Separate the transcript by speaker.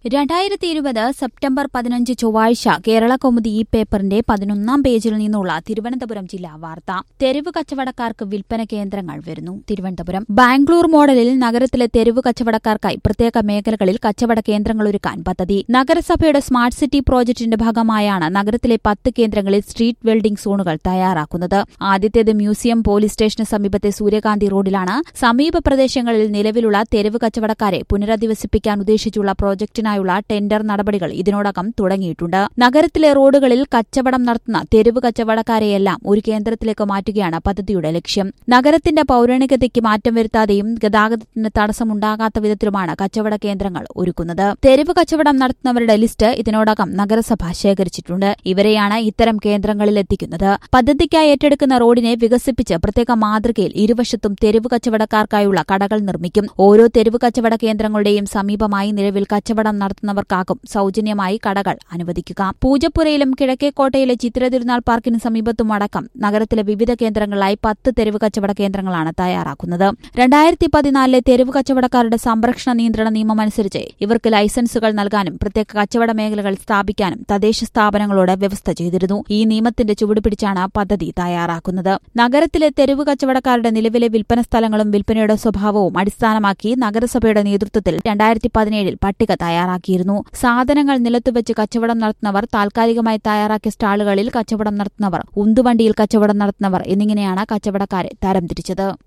Speaker 1: രണ്ടായിരത്തി ഇരുപത് സെപ്റ്റംബർ പതിനഞ്ച് ചൊവ്വാഴ്ച കേരള കൗമുദി ഈ പേപ്പറിന്റെ പതിനൊന്നാം പേജിൽ നിന്നുള്ള തിരുവനന്തപുരം ജില്ലാ വാർത്ത തെരുവ് കച്ചവടക്കാർക്ക് വിൽപ്പന കേന്ദ്രങ്ങൾ വരുന്നു തിരുവനന്തപുരം ബാംഗ്ലൂർ മോഡലിൽ നഗരത്തിലെ തെരുവ് കച്ചവടക്കാർക്കായി പ്രത്യേക മേഖലകളിൽ കച്ചവട കേന്ദ്രങ്ങൾ ഒരുക്കാൻ പദ്ധതി നഗരസഭയുടെ സ്മാർട്ട് സിറ്റി പ്രോജക്ടിന്റെ ഭാഗമായാണ് നഗരത്തിലെ പത്ത് കേന്ദ്രങ്ങളിൽ സ്ട്രീറ്റ് വെൽഡിംഗ് സോണുകൾ തയ്യാറാക്കുന്നത് ആദ്യത്തേത് മ്യൂസിയം പോലീസ് സ്റ്റേഷന് സമീപത്തെ സൂര്യകാന്തി റോഡിലാണ് സമീപ പ്രദേശങ്ങളിൽ നിലവിലുള്ള തെരുവ് കച്ചവടക്കാരെ പുനരധിവസിപ്പിക്കാൻ ഉദ്ദേശിച്ചുള്ള പ്രോജക്ടിനായുള്ള ടെൻഡർ നടപടികൾ ഇതിനോടകം തുടങ്ങിയിട്ടുണ്ട് നഗരത്തിലെ റോഡുകളിൽ കച്ചവടം നടത്തുന്ന തെരുവ് കച്ചവടക്കാരെയെല്ലാം ഒരു കേന്ദ്രത്തിലേക്ക് മാറ്റുകയാണ് പദ്ധതിയുടെ ലക്ഷ്യം നഗരത്തിന്റെ പൌരാണികതയ്ക്ക് മാറ്റം വരുത്താതെയും ഗതാഗതത്തിന് തടസ്സമുണ്ടാകാത്ത വിധത്തിലുമാണ് കച്ചവട കേന്ദ്രങ്ങൾ ഒരുക്കുന്നത് തെരുവ് കച്ചവടം നടത്തുന്നവരുടെ ലിസ്റ്റ് ഇതിനോടകം നഗരസഭ ശേഖരിച്ചിട്ടുണ്ട് ഇവരെയാണ് ഇത്തരം കേന്ദ്രങ്ങളിൽ എത്തിക്കുന്നത് പദ്ധതിക്കായി ഏറ്റെടുക്കുന്ന റോഡിനെ വികസിപ്പിച്ച് പ്രത്യേക മാതൃകയിൽ ഇരുവശത്തും തെരുവ് കച്ചവടക്കാർക്കായുള്ള കടകൾ നിർമ്മിക്കും ഓരോ തെരുവ് കച്ചവട കേന്ദ്രങ്ങളുടെയും സമീപമായി നിലവിൽ കച്ചവടം നടത്തുന്നവർക്കാകും സൌജന്യമായി കടകൾ അനുവദിക്കുക പൂജപ്പുരയിലും കിഴക്കേക്കോട്ടയിലെ ചിത്ര തിരുനാൾ പാർക്കിന് സമീപത്തും അടക്കം നഗരത്തിലെ വിവിധ കേന്ദ്രങ്ങളിലായി പത്ത് തെരുവ് കച്ചവട കേന്ദ്രങ്ങളാണ് തയ്യാറാക്കുന്നത് രണ്ടായിരത്തി പതിനാലിലെ തെരുവ് കച്ചവടക്കാരുടെ സംരക്ഷണ നിയന്ത്രണ നിയമം അനുസരിച്ച് ഇവർക്ക് ലൈസൻസുകൾ നൽകാനും പ്രത്യേക കച്ചവട മേഖലകൾ സ്ഥാപിക്കാനും തദ്ദേശ സ്ഥാപനങ്ങളോട് വ്യവസ്ഥ ചെയ്തിരുന്നു ഈ നിയമത്തിന്റെ ചുവടുപിടിച്ചാണ് പദ്ധതി തയ്യാറാക്കുന്നത് നഗരത്തിലെ തെരുവ് കച്ചവടക്കാരുടെ നിലവിലെ വിൽപ്പന സ്ഥലങ്ങളും വിൽപ്പനയുടെ സ്വഭാവവും അടിസ്ഥാനമാക്കി നഗരസഭയുടെ നേതൃത്വത്തിൽ രണ്ടായിരത്തി പതിനേഴിൽ പട്ടിക തയ്യാറാക്കിയിരുന്നു സാധനങ്ങൾ നിലത്തുവെച്ച് കച്ചവടം നടത്തുന്നവർ താൽക്കാലികമായി തയ്യാറാക്കിയ സ്റ്റാളുകളിൽ കച്ചവടം നടത്തുന്നവർ ഉന്തുവണ്ടിയിൽ കച്ചവടം നടത്തുന്നവർ എന്നിങ്ങനെയാണ് കച്ചവടക്കാരെ തരംതിരിച്ചത്